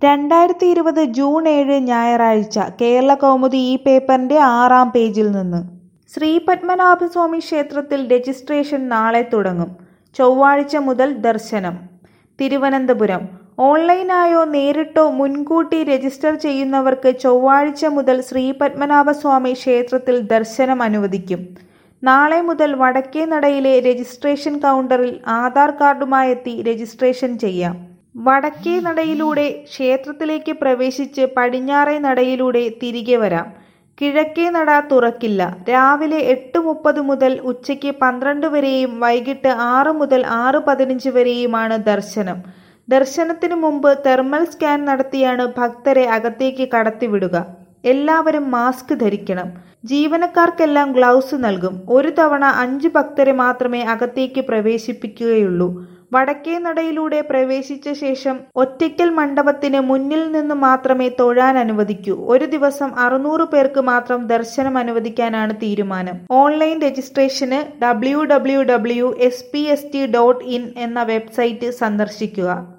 രണ്ടായിരത്തി ഇരുപത് ജൂൺ ഏഴ് ഞായറാഴ്ച കേരളകൗമുദി ഈ പേപ്പറിന്റെ ആറാം പേജിൽ നിന്ന് ശ്രീപത്മനാഭസ്വാമി ക്ഷേത്രത്തിൽ രജിസ്ട്രേഷൻ നാളെ തുടങ്ങും ചൊവ്വാഴ്ച മുതൽ ദർശനം തിരുവനന്തപുരം ഓൺലൈനായോ നേരിട്ടോ മുൻകൂട്ടി രജിസ്റ്റർ ചെയ്യുന്നവർക്ക് ചൊവ്വാഴ്ച മുതൽ ശ്രീപത്മനാഭസ്വാമി ക്ഷേത്രത്തിൽ ദർശനം അനുവദിക്കും നാളെ മുതൽ വടക്കേനടയിലെ രജിസ്ട്രേഷൻ കൗണ്ടറിൽ ആധാർ കാർഡുമായെത്തി രജിസ്ട്രേഷൻ ചെയ്യാം വടക്കേ നടയിലൂടെ ക്ഷേത്രത്തിലേക്ക് പ്രവേശിച്ച് പടിഞ്ഞാറേ നടയിലൂടെ തിരികെ വരാം കിഴക്കേ നട തുറക്കില്ല രാവിലെ എട്ട് മുപ്പത് മുതൽ ഉച്ചയ്ക്ക് പന്ത്രണ്ട് വരെയും വൈകിട്ട് ആറ് മുതൽ ആറ് പതിനഞ്ച് വരെയുമാണ് ദർശനം ദർശനത്തിനു മുമ്പ് തെർമൽ സ്കാൻ നടത്തിയാണ് ഭക്തരെ അകത്തേക്ക് കടത്തിവിടുക എല്ലാവരും മാസ്ക് ധരിക്കണം ജീവനക്കാർക്കെല്ലാം ഗ്ലൗസ് നൽകും ഒരു തവണ അഞ്ച് ഭക്തരെ മാത്രമേ അകത്തേക്ക് പ്രവേശിപ്പിക്കുകയുള്ളൂ വടക്കേ നടയിലൂടെ പ്രവേശിച്ച ശേഷം ഒറ്റയ്ക്കൽ മണ്ഡപത്തിന് മുന്നിൽ നിന്ന് മാത്രമേ തൊഴാൻ അനുവദിക്കൂ ഒരു ദിവസം അറുന്നൂറ് പേർക്ക് മാത്രം ദർശനം അനുവദിക്കാനാണ് തീരുമാനം ഓൺലൈൻ രജിസ്ട്രേഷന് W W W S P S T dot in എന്ന വെബ്സൈറ്റ് സന്ദർശിക്കുക